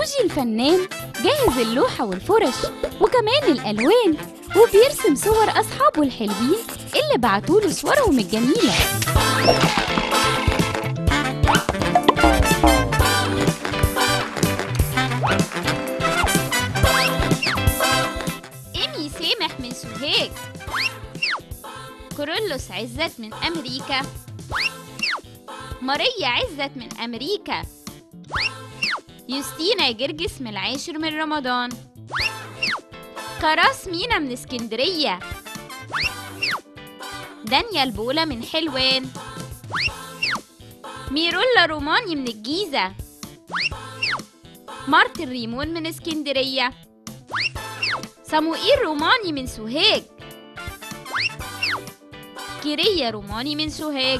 فوجي الفنان جهز اللوحة والفرش وكمان الألوان وبيرسم صور أصحابه الحلوين اللي بعتوله صورهم الجميلة إيمي سامح من سوهاج كورولوس عزت من أمريكا ماريا عزت من أمريكا يوستينا جرجس من العاشر من رمضان كراس مينا من اسكندرية دانيال بولا من حلوان ميرولا روماني من الجيزة مارتن ريمون من اسكندرية صموئيل روماني من سوهاج كيريا روماني من سوهاج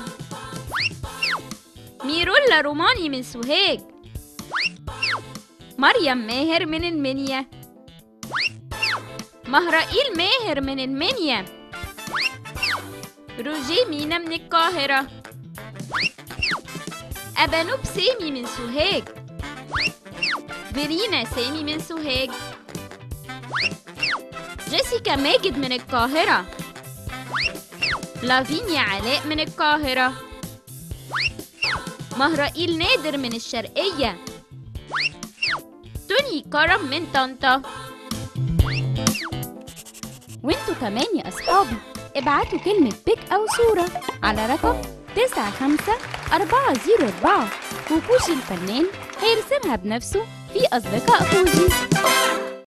ميرولا روماني من سوهاج مريم ماهر من المنيا مهرائيل ماهر من المنيا روجي مينا من القاهرة أبانوب سامي من سوهاج فيرينا سامي من سوهاج جيسيكا ماجد من القاهرة لافينيا علاء من القاهرة مهرائيل نادر من الشرقية توني كرم من طنطا وانتوا كمان يا أصحابي ابعتوا كلمة بيك أو صورة على رقم تسعة خمسة أربعة زيرو أربعة وفوجي الفنان هيرسمها بنفسه في أصدقاء فوجي